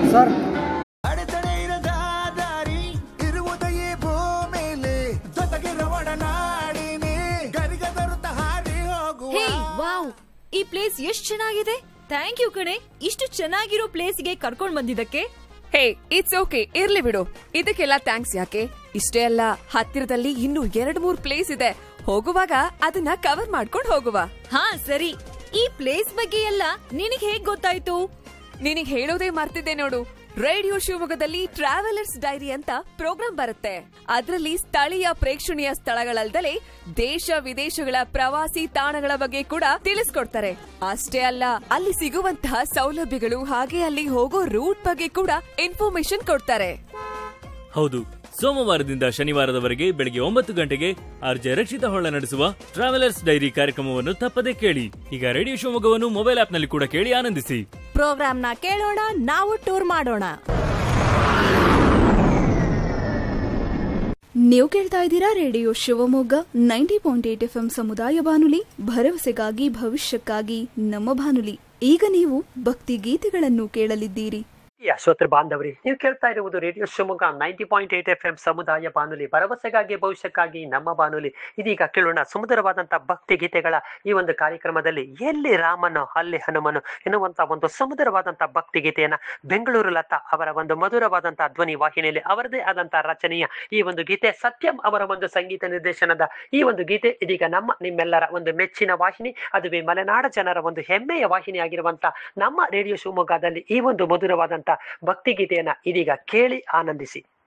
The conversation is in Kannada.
ಸರ್ ಅಡೆತಡೆ ಇರದ ದಾರಿ ಇರುವುದೇ ಭೂಮಿಲಿ ಜೊತೆಗಿರ ಒಡನಾಡಿನಿ ಗರಿಗ ತರುತ್ತ ಹಾರಿ ಹೋಗುವ ಹೇ ವಾವ್ ಈ ಪ್ಲೇಸ್ ಎಷ್ಟ್ ಚೆನ್ನಾಗಿದೆ ಥ್ಯಾಂಕ್ ಯು ಕಣೆ ಇಷ್ಟು ಚೆನ್ನಾಗಿರೋ ಪ್ಲೇಸ್ಗೆ ಕರ್ಕೊಂಡ್ ಬಂದಿದ್ದಕ್ಕೆ ಹೇ ಇಟ್ಸ್ ಓಕೆ ಇರ್ಲಿ ಬಿಡು ಇದಕ್ಕೆಲ್ಲ ಥ್ಯಾಂಕ್ಸ್ ಯಾಕೆ ಇಷ್ಟೇ ಅಲ್ಲ ಹತ್ತಿರದಲ್ಲಿ ಇನ್ನೂ ಎರಡ್ ಮೂರ್ ಪ್ಲೇಸ್ ಇದೆ ಹೋಗುವಾಗ ಅದನ್ನ ಕವರ್ ಮಾಡ್ಕೊಂಡು ಹೋಗುವ ಹಾ ಸರಿ ಈ ಪ್ಲೇಸ್ ಬಗ್ಗೆ ಎಲ್ಲ ನಿನಗ್ ಹೇಗ್ ಗೊತ್ತಾಯ್ತು ನಿನಗ್ ಹೇಳೋದೇ ಮರ್ತಿದ್ದೆ ನೋಡು ರೇಡಿಯೋ ಶಿವಮೊಗ್ಗದಲ್ಲಿ ಟ್ರಾವೆಲರ್ಸ್ ಡೈರಿ ಅಂತ ಪ್ರೋಗ್ರಾಂ ಬರುತ್ತೆ ಅದರಲ್ಲಿ ಸ್ಥಳೀಯ ಪ್ರೇಕ್ಷಣೀಯ ಸ್ಥಳಗಳಲ್ದಲೇ ದೇಶ ವಿದೇಶಗಳ ಪ್ರವಾಸಿ ತಾಣಗಳ ಬಗ್ಗೆ ಕೂಡ ತಿಳಿಸ್ಕೊಡ್ತಾರೆ ಅಷ್ಟೇ ಅಲ್ಲ ಅಲ್ಲಿ ಸಿಗುವಂತಹ ಸೌಲಭ್ಯಗಳು ಹಾಗೆ ಅಲ್ಲಿ ಹೋಗೋ ರೂಟ್ ಬಗ್ಗೆ ಕೂಡ ಇನ್ಫಾರ್ಮೇಶನ್ ಕೊಡ್ತಾರೆ ಹೌದು ಸೋಮವಾರದಿಂದ ಶನಿವಾರದವರೆಗೆ ಬೆಳಗ್ಗೆ ಒಂಬತ್ತು ಗಂಟೆಗೆ ಆರ್ಜೆ ರಕ್ಷಿತ ಹೊಳ್ಳ ನಡೆಸುವ ಟ್ರಾವೆಲರ್ಸ್ ಡೈರಿ ಕಾರ್ಯಕ್ರಮವನ್ನು ತಪ್ಪದೇ ಕೇಳಿ ಈಗ ರೇಡಿಯೋ ಶಿವಮೊಗ್ಗವನ್ನು ಮೊಬೈಲ್ ಆಪ್ನಲ್ಲಿ ಕೂಡ ಕೇಳಿ ಆನಂದಿಸಿ ಪ್ರೋಗ್ರಾಮ್ನ ಕೇಳೋಣ ನಾವು ಟೂರ್ ಮಾಡೋಣ ನೀವು ಕೇಳ್ತಾ ಇದ್ದೀರಾ radio Shivamogga ninety point eight F M ಸಮುದಾಯ ಬಾನುಲಿ ಭರವಸೆಗಾಗಿ ಭವಿಷ್ಯಕ್ಕಾಗಿ ನಮ್ಮ ಬಾನುಲಿ ಈಗ ನೀವು ಭಕ್ತಿ ಗೀತೆಗಳನ್ನು ಕೇಳಲಿದ್ದೀರಿ ಪ್ರಿಯ ಶ್ರೋತೃ ಬಾಂಧವರಿ ನೀವು ಕೇಳ್ತಾ ಇರುವುದು radio Shivamogga ninety point eight F M ಸಮುದಾಯ ಬಾನುಲಿ ಭರವಸೆಗಾಗಿ ಭವಿಷ್ಯಕ್ಕಾಗಿ ನಮ್ಮ ಬಾನುಲಿ ಇದೀಗ ಕೇಳೋಣ ಸುಮಧುರವಾದಂತ ಭಕ್ತಿ ಗೀತೆಗಳ ಈ ಒಂದು ಕಾರ್ಯಕ್ರಮದಲ್ಲಿ ಎಲ್ಲಿ ರಾಮನು ಅಲ್ಲಿ ಹನುಮನು ಎನ್ನುವಂತ ಒಂದು ಸುಮಧುರವಾದಂತ ಭಕ್ತಿ ಗೀತೆಯನ್ನ ಬೆಂಗಳೂರು ಲತಾ ಅವರ ಒಂದು ಮಧುರವಾದಂತ ಧ್ವನಿ ವಾಹಿನಿಯಲ್ಲಿ ಅವರದೇ ಆದಂತ ರಚನೆಯ ಈ ಒಂದು ಗೀತೆ ಸತ್ಯಂ ಅವರ ಒಂದು ಸಂಗೀತ ನಿರ್ದೇಶನದ ಈ ಒಂದು ಗೀತೆ ಇದೀಗ ನಮ್ಮ ನಿಮ್ಮೆಲ್ಲರ ಒಂದು ಮೆಚ್ಚಿನ ವಾಹಿನಿ ಅದುವೇ ಮಲೆನಾಡ ಜನರ ಒಂದು ಹೆಮ್ಮೆಯ ವಾಹಿನಿ ಆಗಿರುವಂತ ನಮ್ಮ ರೇಡಿಯೋ ಶಿವಮೊಗ್ಗದಲ್ಲಿ ಈ ಒಂದು ಮಧುರವಾದಂತ ಭಕ್ತಿ ಗೀತೆಯನ್ನ ಇದೀಗ ಕೇಳಿ ಆನಂದಿಸಿ